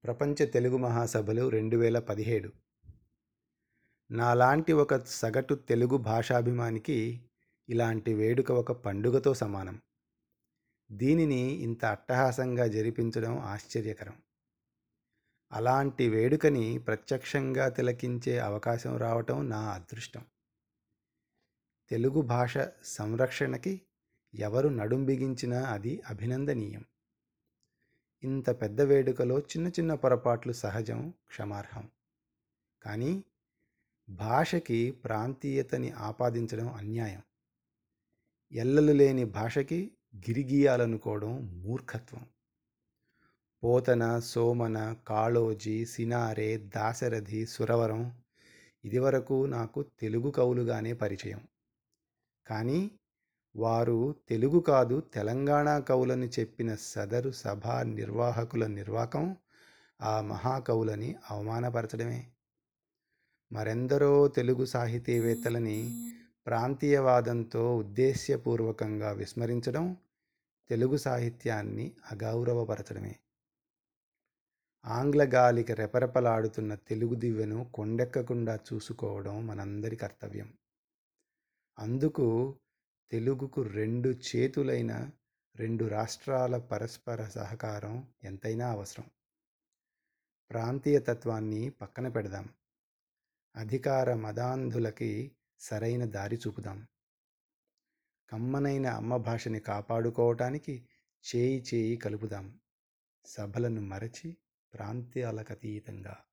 ప్రపంచ తెలుగు మహాసభలు రెండు వేల పదిహేడు నాలాంటి ఒక సగటు తెలుగు భాషాభిమానికి ఇలాంటి వేడుక ఒక పండుగతో సమానం దీనిని ఇంత అట్టహాసంగా జరిపించడం ఆశ్చర్యకరం అలాంటి వేడుకని ప్రత్యక్షంగా తిలకించే అవకాశం రావటం నా అదృష్టం తెలుగు భాష సంరక్షణకి ఎవరు నడుం బిగించినా అది అభినందనీయం ఇంత పెద్ద వేడుకలో చిన్న చిన్న పొరపాట్లు సహజం క్షమార్హం కానీ భాషకి ప్రాంతీయతని ఆపాదించడం అన్యాయం ఎల్లలు లేని భాషకి గిరిగీయాలనుకోవడం మూర్ఖత్వం పోతన సోమన కాళోజీ సినారే దాశరథి సురవరం ఇదివరకు నాకు తెలుగు కవులుగానే పరిచయం కానీ వారు తెలుగు కాదు తెలంగాణ కవులని చెప్పిన సదరు సభా నిర్వాహకుల నిర్వాకం ఆ మహాకవులని అవమానపరచడమే మరెందరో తెలుగు సాహితీవేత్తలని ప్రాంతీయవాదంతో ఉద్దేశ్యపూర్వకంగా విస్మరించడం తెలుగు సాహిత్యాన్ని అగౌరవపరచడమే ఆంగ్లగాలిక రెపరెపలాడుతున్న తెలుగు దివ్యను కొండెక్కకుండా చూసుకోవడం మనందరి కర్తవ్యం అందుకు తెలుగుకు రెండు చేతులైన రెండు రాష్ట్రాల పరస్పర సహకారం ఎంతైనా అవసరం ప్రాంతీయతత్వాన్ని పక్కన పెడదాం అధికార మదాంధులకి సరైన దారి చూపుదాం కమ్మనైన అమ్మ భాషని కాపాడుకోవటానికి చేయి చేయి కలుపుదాం సభలను మరచి ప్రాంతాలకు అతీతంగా